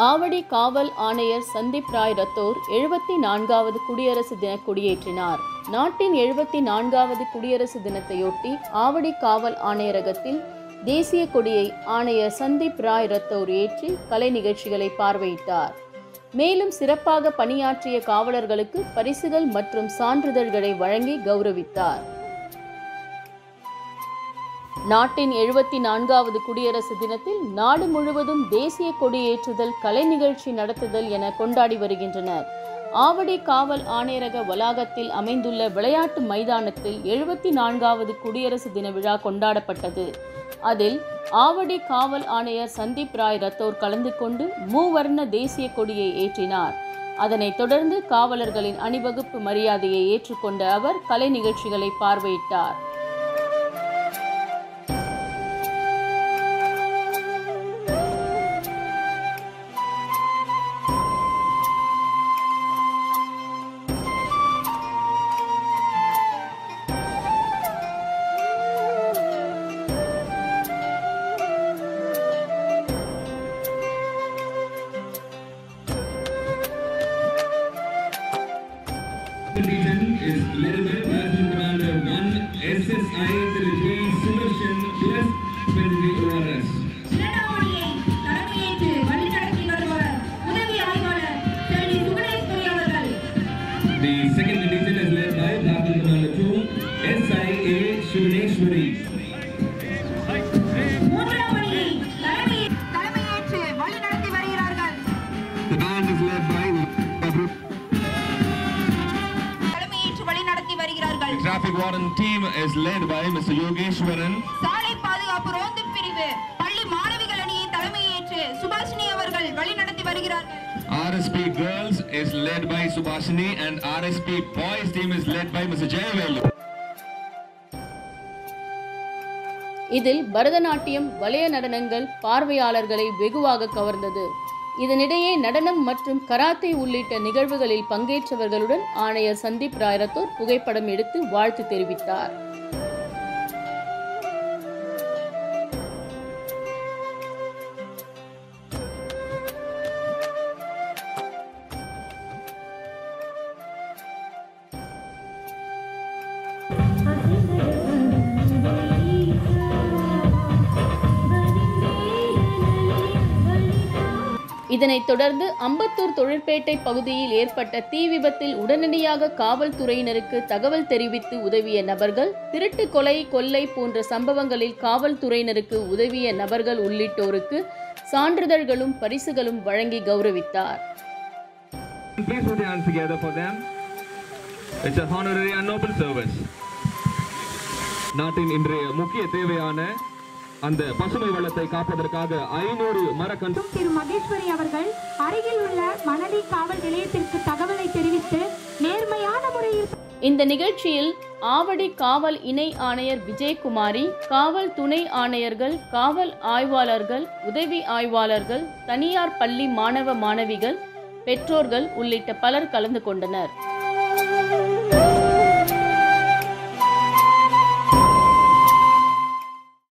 ஆவடி காவல் ஆணையர் சந்தீப் ராய் ரத்தோர் எழுபத்தி நான்காவது குடியரசு தின கொடியேற்றினார் நாட்டின் எழுபத்தி நான்காவது குடியரசு தினத்தையொட்டி ஆவடி காவல் ஆணையரகத்தில் தேசிய கொடியை ஆணையர் சந்தீப் ராய் ரத்தோர் ஏற்றி கலை நிகழ்ச்சிகளை பார்வையிட்டார் மேலும் சிறப்பாக பணியாற்றிய காவலர்களுக்கு பரிசுகள் மற்றும் சான்றிதழ்களை வழங்கி கௌரவித்தார் நாட்டின் எழுபத்தி நான்காவது குடியரசு தினத்தில் நாடு முழுவதும் தேசிய கொடியேற்றுதல் கலை நிகழ்ச்சி நடத்துதல் என கொண்டாடி வருகின்றனர் ஆவடி காவல் ஆணையரக வளாகத்தில் அமைந்துள்ள விளையாட்டு மைதானத்தில் எழுபத்தி நான்காவது குடியரசு தின விழா கொண்டாடப்பட்டது அதில் ஆவடி காவல் ஆணையர் சந்தீப் ராய் ரத்தோர் கலந்து கொண்டு மூவர்ண தேசிய கொடியை ஏற்றினார் அதனைத் தொடர்ந்து காவலர்களின் அணிவகுப்பு மரியாதையை ஏற்றுக்கொண்ட அவர் கலை நிகழ்ச்சிகளை பார்வையிட்டார் Division is led by Platoon Commander 1 SSI J. Sudarshan plus specific ORS. இரண்டாவடியை தலைமையேற்று வழிநடத்தி வருபவர் உதவி ஆய்வாளர் செல்வி சுகுணேஸ்வரி அவர்கள் The second division is led by Platoon Commander 2 SIA Shivneshwari. மூன்றாம் அணியை தலைமை தலைமையேற்று வழிநடத்தி வருகிறார்கள் The band is led by தலைமையேற்று வழிநடத்தி வருகிறார்கள் The traffic warden team is led by Mr. Yogeshwaran. சாலை பாதுகாப்பு ரோந்து பிரிவு பள்ளி மாணவிகள் அணியை தலைமையேற்று சுபாஷினி அவர்கள் வழிநடத்தி வருகிறார்கள் RSP girls is led by Subhashini and RSP boys team is led by Mr. Jayavelu. இதில் பரதநாட்டியம் வலய நடனங்கள் பார்வையாளர்களை வெகுவாக கவர்ந்தது இதனிடையே நடனம் மற்றும் கராத்தே உள்ளிட்ட நிகழ்வுகளில் பங்கேற்றவர்களுடன் ஆணையர் சந்தீப் ராய் ரத்தோர் புகைப்படம் எடுத்து வாழ்த்து தெரிவித்தார் இதனைத் தொடர்ந்து அம்பத்தூர் தொழிற்பேட்டை பகுதியில் ஏற்பட்ட தீ விபத்தில் உடனடியாக காவல்துறையினருக்கு தகவல் தெரிவித்து உதவிய நபர்கள் திருட்டு கொலை கொள்ளை போன்ற சம்பவங்களில் காவல்துறையினருக்கு உதவிய நபர்கள் உள்ளிட்டோருக்கு சான்றிதழ்களும் பரிசுகளும் வழங்கி கௌரவித்தார் Please put your hands together for them. It's a honorary and noble service. நாட்டின் இன்றைய முக்கிய தேவையான அந்த பசுமை வளத்தை காப்பதற்காக ஐநூறு மரக்கன்று திரு மகேஸ்வரி அவர்கள் அருகில் உள்ள மணலி காவல் நிலையத்திற்கு தகவலை தெரிவித்து நேர்மையான முறையில் இந்த நிகழ்ச்சியில் ஆவடி காவல் இணை ஆணையர் விஜயகுமாரி காவல் துணை ஆணையர்கள் காவல் ஆய்வாளர்கள் உதவி ஆய்வாளர்கள் தனியார் பள்ளி மாணவ மாணவிகள் பெற்றோர்கள் உள்ளிட்ட பலர் கலந்து கொண்டனர்